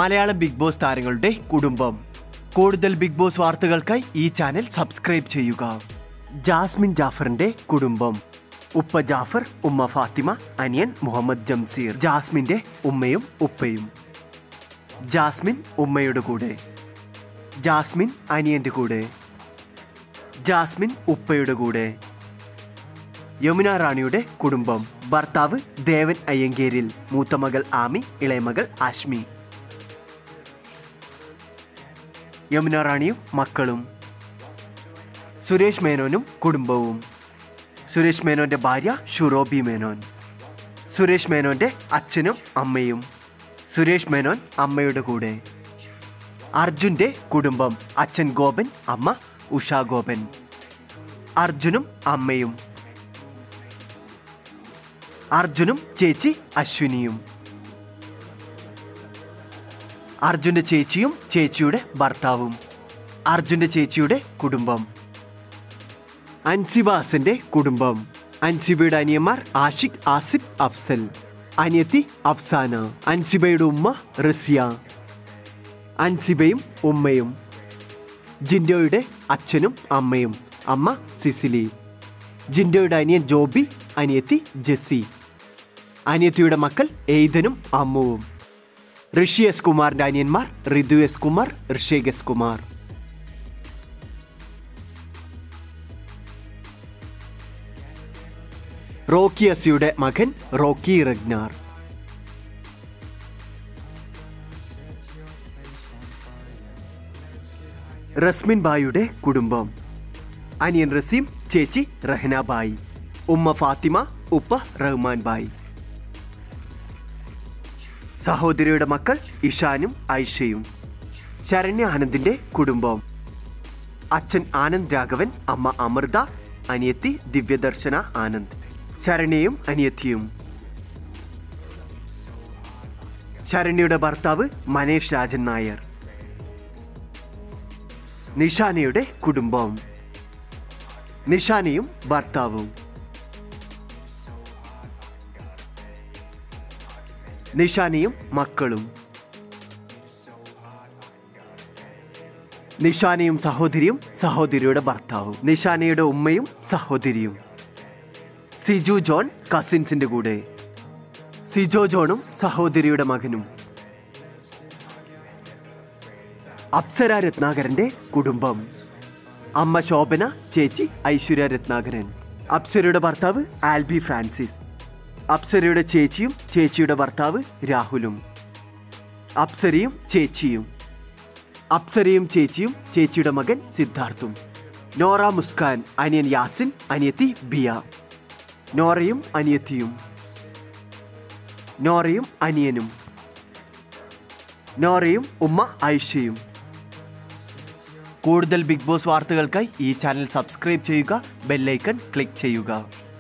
Malayalam big boss താരങ്ങളുടെ കുടുംബം കൂടുതൽ ബിഗ് ബോസ് വാർത്തകൾക്കായി ഈ ചാനൽ സബ്സ്ക്രൈബ് ചെയ്യുക ജാസ്മിൻ ജാഫറിന്റെ കുടുംബം ഉപ്പ ജാഫർ ഉമ്മ ഫാത്തിമ അനിയൻ മുഹമ്മദ് ജംസീർ ജാസ്മിന്റെ ഉമ്മയും ഉപ്പയും ജാസ്മിൻ ഉമ്മയുടെ കൂടെ ജാസ്മിൻ അനിയന്റെ കൂടെ ജാസ്മിൻ ഉപ്പയുടെ കൂടെ യമുന റാണിയുടെ കുടുംബം ഭർത്താവ് ദേവൻ അയ്യങ്കേരിൽ മൂത്തമകൾ ആമി ഇളയമകൾ ആഷ്മി യമുന റാണിയും മക്കളും സുരേഷ് മേനോനും കുടുംബവും സുരേഷ് മേനോന്റെ ഭാര്യ ഷുറോബി മേനോൻ സുരേഷ് മേനോന്റെ അച്ഛനും അമ്മയും സുരേഷ് മേനോൻ അമ്മയുടെ കൂടെ അർജുന്റെ കുടുംബം അച്ഛൻ ഗോപൻ അമ്മ ഉഷ ഗോപൻ അർജുനും അമ്മയും അർജുനും ചേച്ചി അശ്വിനിയും അർജുന്റെ ചേച്ചിയും ചേച്ചിയുടെ ഭർത്താവും അർജുന്റെ ചേച്ചിയുടെ കുടുംബം അൻസിബാസിന്റെ കുടുംബം അൻസിബയുടെ അനിയന്മാർ ആഷിഖ് ആസിഫ് അഫ്സൽ അനിയത്തി അഫ്സാന അൻസിബയുടെ ഉമ്മ റസിയ അൻസിബയും ഉമ്മയും ജിൻഡോയുടെ അച്ഛനും അമ്മയും അമ്മ സിസിലി ജിൻഡോയുടെ അനിയൻ ജോബി അനിയത്തി ജെസ്സി അനിയത്തിയുടെ മക്കൾ എയ്തനും അമ്മുവും ഋഷി എസ് കുമാറിന്റെ അനിയന്മാർ Rithu S Kumar Rishek S Kumar Rocky അസിയുടെ മകൻ റോക്കി റഗ്നാർ റസ്മിൻ ബായിയുടെ കുടുംബം അനിയൻ റസീം ചേച്ചി റഹ്ന ബായി ഉമ്മ ഫാത്തിമ ഉപ്പ റഹ്മാൻ ബായി സഹോദരിയുടെ മക്കൾ ഇഷാനും ഐഷയും ശരണ്യ ആനന്ദിന്റെ കുടുംബം അച്ഛൻ ആനന്ദ് രാഘവൻ അമ്മ അമൃത അനിയത്തി ദിവ്യദർശന ആനന്ദ് ശരണ്യയും അനിയത്തിയും ശരണ്യയുടെ ഭർത്താവ് മനേഷ് രാജൻ നായർ നിഷാനയുടെ കുടുംബം നിഷാനയും ഭർത്താവും നിഷാനയും മക്കളും നിഷാനയും സഹോദരിയും സഹോദരിയുടെ ഭർത്താവും നിഷാനയുടെ ഉമ്മയും സഹോദരിയും സിജു ജോൺ കസിൻസിന്റെ കൂടെ സിജോ ജോണും സഹോദരിയുടെ മകനും അപ്സര രത്നാകരന്റെ കുടുംബം അമ്മ ശോഭന ചേച്ചി ഐശ്വര്യ രത്നാകരൻ അപ്സരയുടെ ഭർത്താവ് ആൽബി ഫ്രാൻസിസ് അപ്സരയുടെ ചേച്ചിയും ചേച്ചിയുടെ ഭർത്താവ് രാഹുലും അപ്സരയും ചേച്ചിയും അപ്സരയും ചേച്ചിയും ചേച്ചിയുടെ മകൻ സിദ്ധാർത്ഥും നോറ മുസ്കാൻ അനിയൻ യാസിൻ അനിയത്തി ബിയ നോറയും അനിയത്തിയും നോറയും അനിയനും നോറയും ഉമ്മ ഐഷയും കൂടുതൽ ബിഗ് ബോസ് വാർത്തകൾക്കായി ഈ ചാനൽ സബ്സ്ക്രൈബ് ചെയ്യുക ബെല്ലൈക്കൺ ക്ലിക്ക് ചെയ്യുക